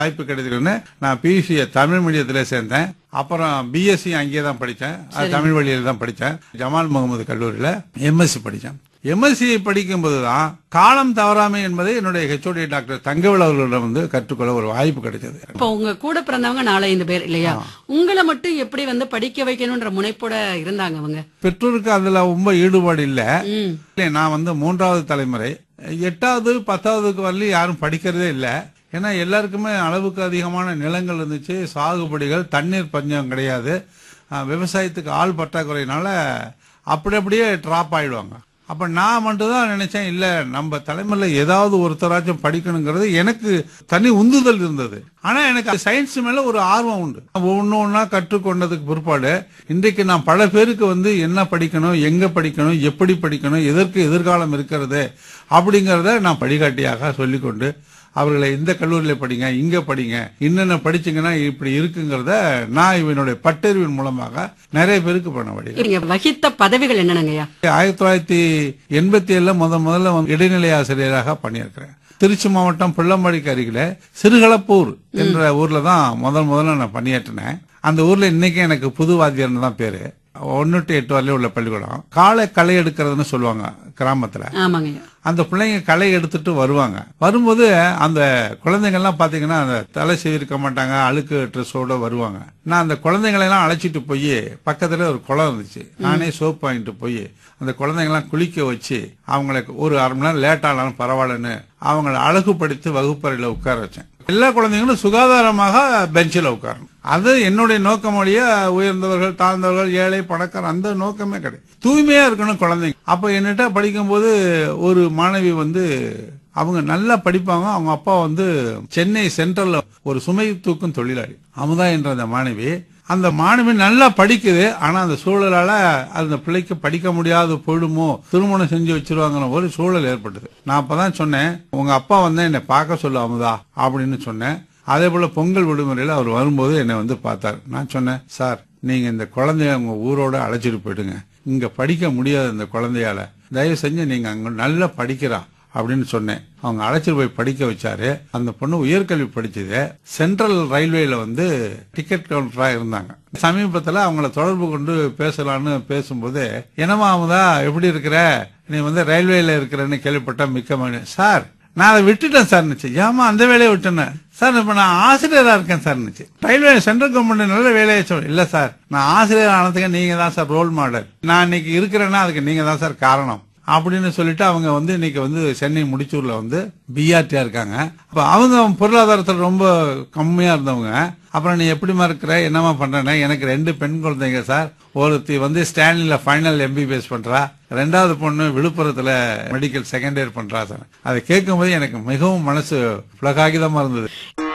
வாய்ப்பு கிடைக்குதுன்னு நான் பியூசி தமிழ் மீடியத்துல சேர்ந்தேன் அப்புறம் பிஎஸ்சி அங்கேயே தான் படித்தேன் அது தமிழ் வழியில தான் படித்தேன் ஜமால் முகமது கல்லூரியில் எம்எஸ்சி படித்தேன் எம்எஸ்சி படிக்கும்போது தான் காலம் தவறாமை என்பதை என்னுடைய ஹெச்ஓடி டாக்டர் தங்கவேல் அவர்களிடம் வந்து கற்றுக்கொள்ள ஒரு வாய்ப்பு கிடைச்சது இப்போ உங்க கூட பிறந்தவங்க நாலஞ்சு பேர் இல்லையா உங்களை மட்டும் எப்படி வந்து படிக்க வைக்கணும்ன்ற முனைப்போட இருந்தாங்க அவங்க பெற்றோருக்கு அதுல ரொம்ப ஈடுபாடு இல்ல ம் இல்லை, நான் வந்து மூன்றாவது தலைமுறை எட்டாவது பத்தாவதுக்கு வரலையும் யாரும் படிக்கிறதே இல்லை ஏன்னா எல்லாருக்குமே அளவுக்கு அதிகமான நிலங்கள் இருந்துச்சு சாகுபடிகள் தண்ணீர் பஞ்சம் கிடையாது அஹ், விவசாயத்துக்கு ஆள் பற்றாக்குறையினால அப்படி அப்படியே ட்ராப் ஆயிடுவாங்க அப்ப நான் மட்டும் தான் நினைச்சேன் இல்ல நம்ம தலைமையில ஏதாவது ஒருத்தராச்சும் படிக்கணுங்கிறது எனக்கு தனி உந்துதல் இருந்தது ஆனா எனக்கு சயின்ஸ் மேல ஒரு ஆர்வம் உண்டு ஒன்னு ஒன்னா கற்றுக்கொண்டதுக்கு பிற்பாடு இன்றைக்கு நான் பல பேருக்கு வந்து என்ன படிக்கணும் எங்க படிக்கணும் எப்படி படிக்கணும் எதற்கு எதிர்காலம் இருக்கிறது அப்படிங்கறத நான் படிகாட்டியாக சொல்லிக்கொண்டு அவர்களை இந்த கல்லூரியில படிங்க இங்க படிங்க என்னென்ன படிச்சீங்கன்னா இப்படி இருக்குங்கிறத நான் இவனுடைய பட்டறிவின் மூலமாக நிறைய பேருக்கு பண்ண வழி நீங்க வகித்த பதவிகள் என்னென்னங்கய்யா ஆயிரத்தி தொள்ளாயிரத்தி எண்பத்தி ஏழுல முத முதல்ல வந்து இடைநிலை ஆசிரியராக பண்ணியிருக்கிறேன் திருச்சி மாவட்டம் பிள்ளம்பாடிக்கு அருகில சிறுகளப்பூர் என்ற ஊர்ல தான் முதல் முதல்ல நான் பணியாற்றினேன் அந்த ஊர்ல இன்னைக்கு எனக்கு புது வாத்தியார்னு தான் பேரு ஒன்னு டு எட்டு வரலையும் உள்ள பள்ளிக்கூடம் காலை களை எடுக்கிறதுன்னு சொல்லுவாங்க கிராமத்துல ஆமாங்கய்யா அந்த பிள்ளைங்க களை எடுத்துட்டு வருவாங்க வரும்போது அந்த குழந்தைங்கள்லாம் பாத்தீங்கன்னா அந்த தலை செய்திருக்க மாட்டாங்க அழுக்கு ட்ரெஸ்ஸோட வருவாங்க நான் அந்த குழந்தைங்களை எல்லாம் அழைச்சிட்டு போய் பக்கத்துல ஒரு குளம் இருந்துச்சு நானே சோப் வாங்கிட்டு போய் அந்த குழந்தைங்கெல்லாம் குளிக்க வச்சு அவங்களுக்கு ஒரு அரை மணி நேரம் லேட் ஆனாலும் பரவாயில்லன்னு அவங்கள அழகுபடுத்தி வகுப்பறையில உட்கார வச்சேன் எல்லா குழந்தைங்களும் சுகாதாரமாக பெஞ்சில் உட்காரணும் அது என்னுடைய நோக்கம் வழியா உயர்ந்தவர்கள் தாழ்ந்தவர்கள் ஏழை பணக்காரர் அந்த நோக்கமே கிடையாது தூய்மையா இருக்கணும் குழந்தைங்க அப்ப என்னட்ட படிக்கும்போது ஒரு மாணவி வந்து அவங்க நல்லா படிப்பாங்க அவங்க அப்பா வந்து சென்னை சென்ட்ரல்ல ஒரு சுமை தூக்கும் தொழிலாளி அமுதா என்ற அந்த மாணவி அந்த மாணவி நல்லா படிக்குது ஆனா அந்த சூழலால அந்த பிள்ளைக்கு படிக்க முடியாத போயிடுமோ திருமணம் செஞ்சு வச்சிருவாங்கிற ஒரு சூழல் ஏற்பட்டது நான் அப்பதான் சொன்னேன் உங்க அப்பா வந்து என்னை பார்க்க சொல்லு அமுதா அப்படின்னு சொன்னேன் அதே போல பொங்கல் விடுமுறையில அவர் வரும்போது என்னை வந்து பார்த்தார் நான் சொன்னேன் சார் நீங்க இந்த குழந்தைய உங்க ஊரோட அழைச்சிட்டு போயிடுங்க இங்க படிக்க முடியாது இந்த குழந்தையால தயவு செஞ்சு நீங்க அங்க நல்லா படிக்கிறா அப்படின்னு சொன்னேன் அவங்க அழைச்சிட்டு போய் படிக்க வச்சாரு அந்த பொண்ணு உயர்கல்வி படிச்சது சென்ட்ரல் ரயில்வேல வந்து டிக்கெட் கவுண்டரா இருந்தாங்க சமீபத்துல அவங்கள தொடர்பு கொண்டு பேசலாம்னு பேசும்போது என்னமா அமுதா எப்படி இருக்கிற நீ வந்து ரயில்வேல இருக்கிறன்னு கேள்விப்பட்டா மிக்க மகிழ்ச்சி." சார் நான் அதை விட்டுட்டேன் சார்னுச்சு ஏமா அந்த வேலையை விட்டேன்னு சார் இப்ப நான் ஆசிரியரா இருக்கேன் சார்னுச்சு ரயில்வே சென்ட்ரல் கவர்மெண்ட் நல்ல வேலையை சொல்ல இல்ல சார் நான் ஆசிரியர் ஆனதுக்கு நீங்க தான் சார் ரோல் மாடல் நான் இன்னைக்கு இருக்கிறேன்னா அதுக்கு நீங்க தான் சார் காரணம் அப்படின்னு சொல்லிட்டு அவங்க வந்து இன்னைக்கு வந்து சென்னை முடிச்சூர்ல வந்து பிஆர்டியா இருக்காங்க அப்ப அவங்க பொருளாதாரத்துல ரொம்ப கம்மியா இருந்தவங்க அப்புறம் நீ எப்படிமா இருக்கிற என்னமா பண்றேன்னா எனக்கு ரெண்டு பெண் குழந்தைங்க சார் ஒருத்தி வந்து ஸ்டான்லில ஃபைனல் எம்பிபிஎஸ் பண்றா ரெண்டாவது பொண்ணு விழுப்புரத்துல மெடிக்கல் செகண்ட் இயர் பண்றா சார் அதை கேட்கும்போது எனக்கு மிகவும் மனசு புலகாகிதமா இருந்தது